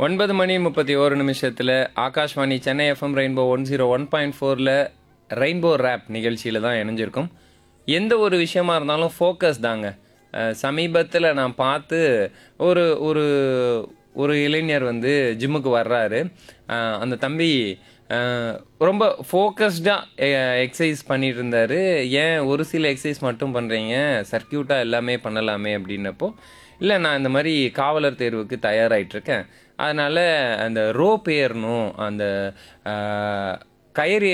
ஒன்பது மணி முப்பத்தி ஒரு நிமிஷத்தில் Akashvani Chennai F M rainbow one zero one point ஃபோரில் ரெயின்போ ரேப் நிகழ்ச்சியில் தான் இணைஞ்சிருக்கும் எந்த ஒரு விஷயமா இருந்தாலும் ஃபோக்கஸ் தாங்க சமீபத்தில் நான் பார்த்து ஒரு ஒரு ஒரு இளைஞர் வந்து ஜிம்முக்கு வர்றாரு அஹ் அந்த தம்பி அஹ் ரொம்ப ஃபோக்கஸ்டாக எக்ஸசைஸ் பண்ணிட்டு இருந்தாரு ஏன் ஒரு சில எக்ஸசைஸ் மட்டும் பண்ணுறீங்க சர்க்கியூட்டாக எல்லாமே பண்ணலாமே அப்படின்னப்போ இல்லை நான் இந்த மாதிரி காவலர் தேர்வுக்கு தயாராகிட்டு இருக்கேன் அதனால் அந்த ரோப் ஏறணும் அந்த அஹ், கயிறு